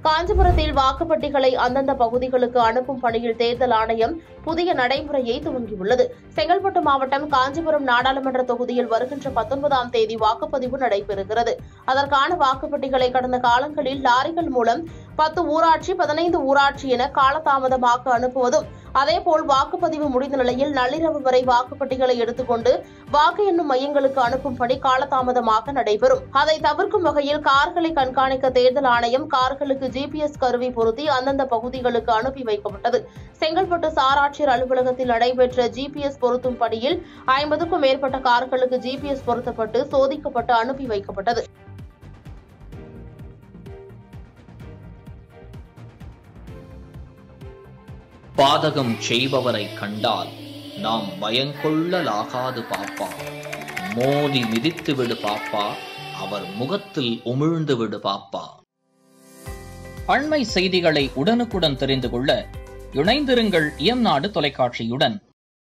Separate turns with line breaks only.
காஞ்சிபுரத்தில் வாக்குப்பட்டிகளை அந்தந்த பகுதிகளுக்கு அனுப்பும் பணியில் தேர்தல் ஆணையம் புதிய நடைமுறையை துவங்கியுள்ளது செங்கல்பட்டு மாவட்டம் காஞ்சிபுரம் நாடாளுமன்ற தொகுதியில் வருகின்ற பத்தொன்பதாம் தேதி வாக்குப்பதிவு நடைபெறுகிறது அதற்கான வாக்குப்பட்டிகளை கடந்த காலங்களில் லாரிகள் மூலம் பத்து ஊராட்சி பதினைந்து ஊராட்சி என காலதாமதமாக அனுப்புவதும் அதேபோல் வாக்குப்பதிவு முடிந்த நிலையில் நள்ளிரவு வரை வாக்குப்பட்டிகளை எடுத்துக்கொண்டு வாக்கு எண்ணும் மையங்களுக்கு அனுப்பும் பணி காலதாமதமாக நடைபெறும் அதை தவிர்க்கும் வகையில் கார்களை கண்காணிக்க தேர்தல் ஆணையம் கார்களுக்கு ஜிபிஎஸ் கருவி பொருத்தி அந்தந்த பகுதிகளுக்கு அனுப்பி வைக்கப்பட்டது செங்கல்பட்டு சார் ஆட்சியர் அலுவலகத்தில் நடைபெற்ற ஜிபிஎஸ் பொருத்தும் பணியில் ஐம்பதுக்கும் மேற்பட்ட கார்களுக்கு ஜிபிஎஸ் பொருத்தப்பட்டு சோதிக்கப்பட்டு அனுப்பி வைக்கப்பட்டது
பாதகம் செய்பவரை கண்டால் நாம் பயங்கொள்ளலாகாது பாப்பா மோதி மிதித்து விடு பாப்பா அவர் முகத்தில் உமிழ்ந்து விடு பாப்பா அண்மை செய்திகளை உடனுக்குடன் தெரிந்து கொள்ள இணைந்திருங்கள் இயம்நாடு தொலைக்காட்சியுடன்